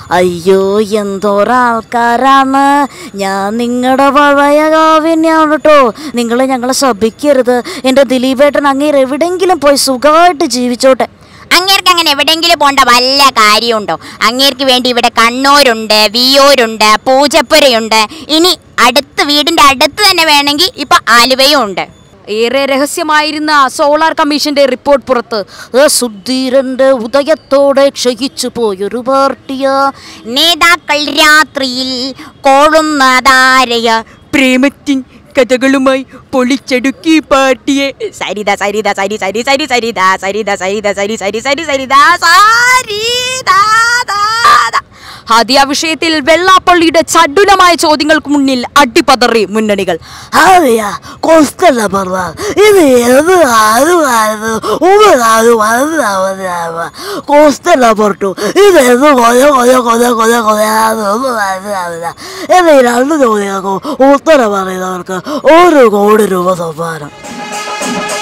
അയ്യോ എന്തോരാൾക്കാരാണ് ഞാൻ നിങ്ങളുടെ പഴയ കാവ്യനെയാണ് കേട്ടോ നിങ്ങൾ ഞങ്ങളെ ശപിക്കരുത് എൻ്റെ ദിലീപേട്ടൻ അങ്ങേര് എവിടെയെങ്കിലും പോയി സുഖമായിട്ട് ജീവിച്ചോട്ടെ അങ്ങേർക്ക് അങ്ങനെ എവിടെയെങ്കിലും പോണ്ട വല്ല കാര്യമുണ്ടോ അങ്ങേർക്ക് വേണ്ടി ഇവിടെ കണ്ണൂരുണ്ട് വിയൂരുണ്ട് പൂജപ്പുരയുണ്ട് ഇനി അടുത്ത് വീടിന്റെ അടുത്ത് തന്നെ വേണമെങ്കിൽ ഇപ്പൊ ആലുവയും ഉണ്ട് ഏറെ രഹസ്യമായിരുന്ന സോളാർ കമ്മീഷന്റെ റിപ്പോർട്ട് പുറത്ത് ഏ, സുധീരന്റെ ഉദയത്തോടെ ക്ഷയിച്ചു പോയൊരു പാർട്ടിയ നേതാക്കൾ രാത്രിയിൽ കോളുന്നതാരയ പ്രേമത്തിൻ കഥകളുമായി പൊളിച്ചടുക്കി പാർട്ടിയെ സരിത സരിത സരി സരി സരി സരിത സരിത സരിത സരി സരി സരി സരിത സരിത ഹദിയ വിഷയത്തിൽ വെള്ളാപ്പള്ളിയുടെ ചടുലമായ ചോദ്യങ്ങൾക്ക് മുന്നിൽ അടിപതറി മുന്നണികൾ അറിയാ കൊസ്റ്റല്ല പറഞ്ഞ ഇത് ഏത് ആരുമായിരുന്നു ഉമ്മനാരും മനസ്സിലാവുന്ന കൊസ്റ്റല്ല പൊട്ടു ഇത് എന്ത് കൊല കൊല കൊല കൊല കൊലയാണെന്ന് മനസ്സിലാവില്ല എന്നീ രണ്ട് ചോദ്യങ്ങൾക്കും ഉത്തരം പറയുന്നവർക്ക് ഒരു കോടി രൂപ സമ്മാനം